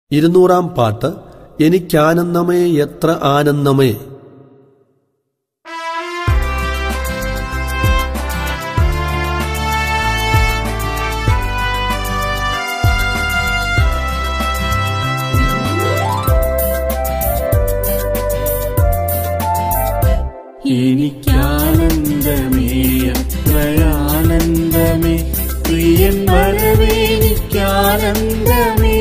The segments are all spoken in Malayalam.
ഇരുന്നൂറാം പാട്ട് എനിക്കാനന്ദമേ എത്ര ആനന്ദമേ എനിക്കാനന്ദമേ അത്രയാനന്ദമേ പ്രിയൻ വരവേനിക്കാനന്ദമേ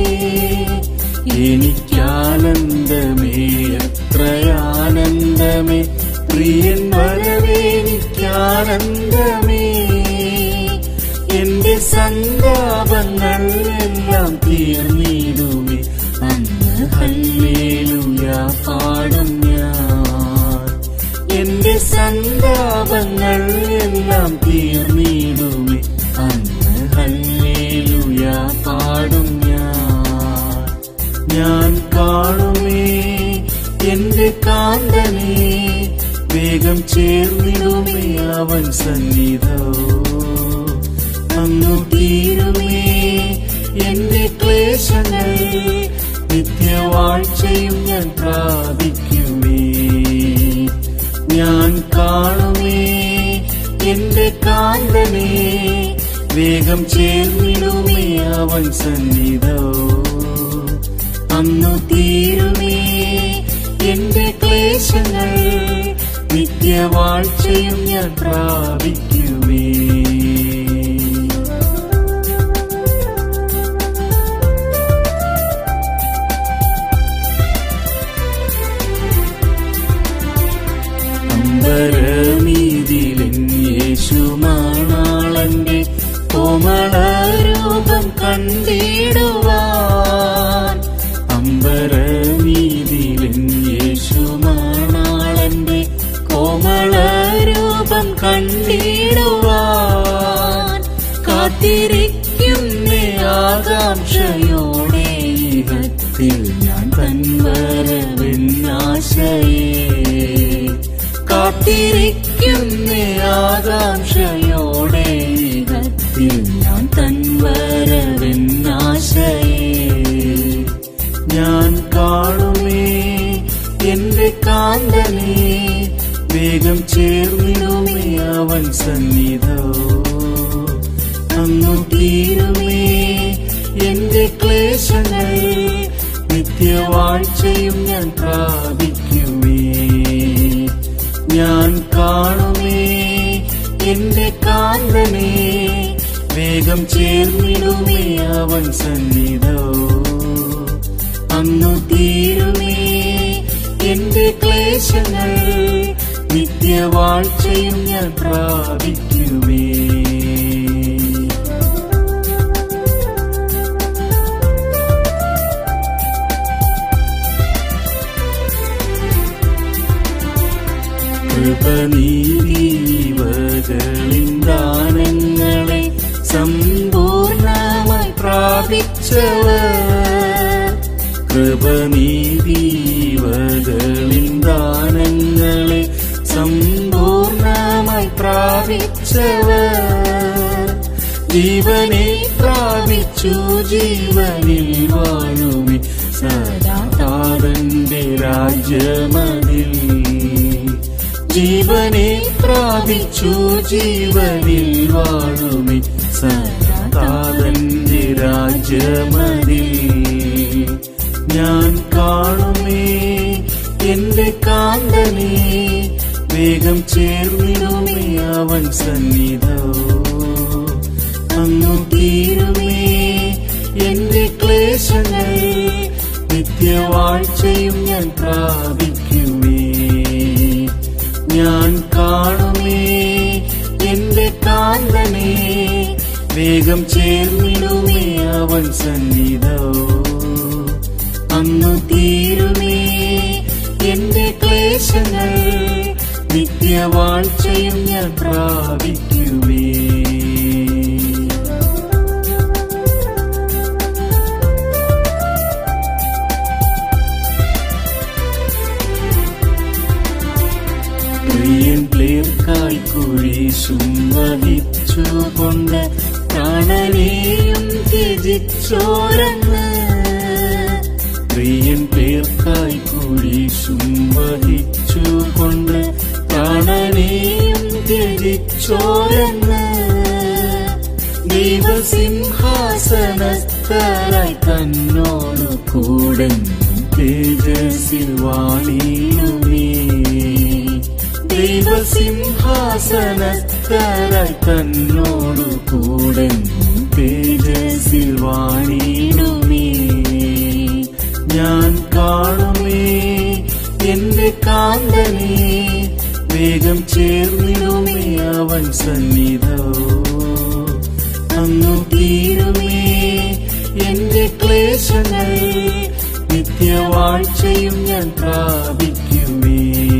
എനിക്കാനന്ദമേ അത്രയാനന്ദമേ പ്രിയൻ വരവേനിക്കാനന്ദമേ എന്റെ സന്താപങ്ങൾ എല്ലാം തീർന്നിടുമേ അന്ന് ഹല്ലേലൂയ പാടും ഞാൻ എന്റെ സന്താപങ്ങൾ എല്ലാം തീർന്നിടുമേ അന്ന് ഹല്ലേലൂയ പാടും ഞാൻ ഞാൻ കാണുമേ എന്റെ കാന്തനെ വേഗം ചേർന്നിടുമേ അവൻ സന്നിധോ അന്നു തീരുമേ എന്റെ ക്ലേശങ്ങൾ നിത്യവാഴ്ചയും ഞാൻ പ്രാപിക്കുമേ ഞാൻ കാണുമേ എന്റെ കാന്തനെ വേഗം ചേർന്നിടുമേ അവൻ സന്നിധോ അന്നു തീരുമേ എന്റെ ക്ലേശങ്ങൾ നിത്യവാഴ്ചയും ഞാൻ പ്രാപിക്കുമേ അമ്പരമീതിലൻ യേശുമാണാളന്റെ കോമളരൂപം കണ്ടിടുവാൻ അമ്പരമീതിലൻ യേശുമാണാളന്റെ കോമളരൂപം കണ്ടിടുവാൻ കാത്തിരിക്കുന്നേ ആകാംക്ഷയോടെ ഇഹത്തിൽ ഞാൻ തൻവരവെന്നാശയേ കാത്തിരിക്കുന്നേ ആകാംക്ഷയോടെ ഇഹത്തിൽ ഞാൻ തൻവരവെന്നാശയേ ഞാൻ കാണുമേ എന്റെ കാന്തനെ വേഗം ചേർന്നിടുമേ അവൻ സന്നിധോ അന്നു തീരുമേ എന്റെ ക്ലേശങ്ങൾ നിത്യവാഴ്ചയും ഞാൻ പ്രാപിക്കുമേ ഞാൻ കാണുമേ എന്റെ കാന്തനെ വേഗം ചേർന്നിടുമേ അവൻ സന്നിധോ അന്നു തീരുമേ എന്റെ ക്ലേശങ്ങൾ നിത്യവാഴ്ചയും ഞാൻ പ്രാപിക്കുമേ കൃപനീതിവകളിൻ ദാനങ്ങളെ സമ്പൂർണമായി പ്രാപിച്ചവർ കൃപനീതിവകളിൻ ദാനങ്ങളെ സമ്പൂർണമായി പ്രാപിച്ചവർ ജീവനെ പ്രാപിച്ചു ജീവനിൽ വാഴുമി സദാ താതന്റെ രാജ്യമതിൽ ജീവനെ പ്രാപിച്ചു ജീവനിൽ വാഴുമി സദാ താതന്റെ രാജ്യമതിൽ ഞാൻ കാണുമേ എന്റെ കാന്തനെ വേഗം ചേർന്നിടുമേ അവൻ സന്നിധോ അന്നു തീരുമേ എന്റെ ക്ലേശങ്ങൾ നിത്യവാഴ്ചയും ഞാൻ പ്രാപിക്കുമേ ഞാൻ കാണുമേ എന്റെ കാന്തനെ വേഗം ചേർന്നിടുമേ അവൻ സന്നിധോ അന്നു തീരുമേ എന്റെ ക്ലേശങ്ങൾ നിത്യവാഴ്ചയും ഞാൻ പ്രാപിക്കുമേ പ്രിയൻ പ്ലേർക്കായി കുരിശും വഹിച്ചുകൊണ്ട് പ്രാണനെയും ത്യജിച്ചോരങ്ങ് ജീവിച്ചോരെന്ന് ദൈവസിംഹാസനസ്ഥരായി തന്നോടു കൂടെ തേജസ്സിൽ വാണിയുമേ ദൈവസിംഹാസനസ്ഥരായി തന്നോടു കൂടെ തേജസ്സിൽ വാണിടുമേ ഞാൻ കാണുമേ എന്റെ കാന്തനെ വേഗം ചേർന്നിടുമേ അവൻ സന്നിധോ അന്നു തീരുമേ എന്റെ ക്ലേശങ്ങൾ നിത്യവാഴ്ചയും ഞാൻ പ്രാപിക്കുമേ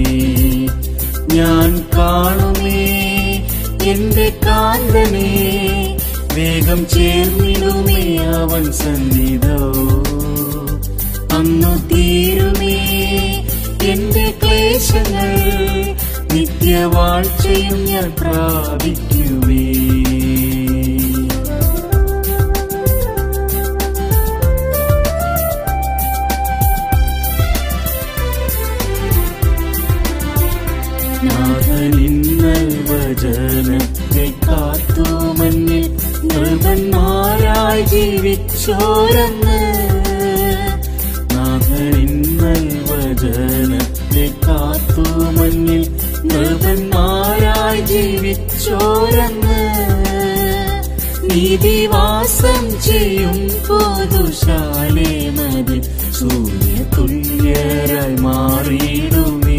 ഞാൻ കാണുമേ എന്റെ കാന്തനെ വേഗം ചേർന്നിടുമേ അവൻ സന്നിധോ അന്നു തീരുമേ എന്റെ ക്ലേശങ്ങൾ നിത്യവാഴ്ചയും ഞാൻ പ്രാപിക്കുമേ നാഥനിന്നൽ വചനത്തെ കാത്തു മഞ്ഞിൽ നൃപന്മാരായി ജീവിച്ചോരന്ന് നാഥനിന്നൽ വചനത്തെ കാത്തു മഞ്ഞിൽ നൃപന്മാരായി ജീവിച്ചോരന്ന് നീതിവാസം ചെയ്യും പൊതുശാലേ മതി സൂര്യതുല്യരായി മാറിയിടുമേ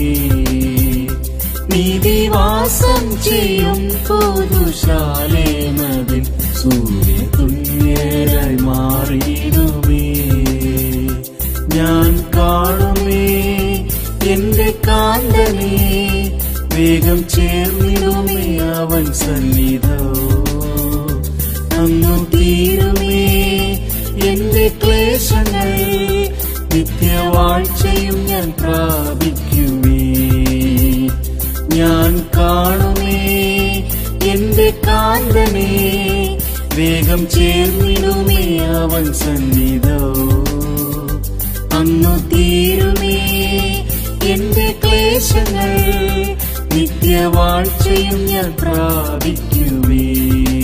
നീതിവാസം ചെയ്യും പൊതുശാലേ മതി സൂര്യതുല്യരായി മാറിയിടുമേ ഞാൻ കാണുമേ എന്റെ കാന്തനെ വേഗം ചേർന്നിടുമേ അവൻ സന്നിധോ അന്നു തീരുമേ എന്റെ ക്ലേശങ്ങൾ നിത്യവാഴ്ചയും ഞാൻ പ്രാപിക്കുമേ ഞാൻ കാണുമേ എന്റെ കാന്തനെ വേഗം ചേർന്നിടുമേ അവൻ സന്നിധോ അന്നു തീരുമേ എന്റെ ക്ലേശങ്ങൾ നിത്യവാഴ്ചയും ഞാൻ പ്രാപിക്കുമേ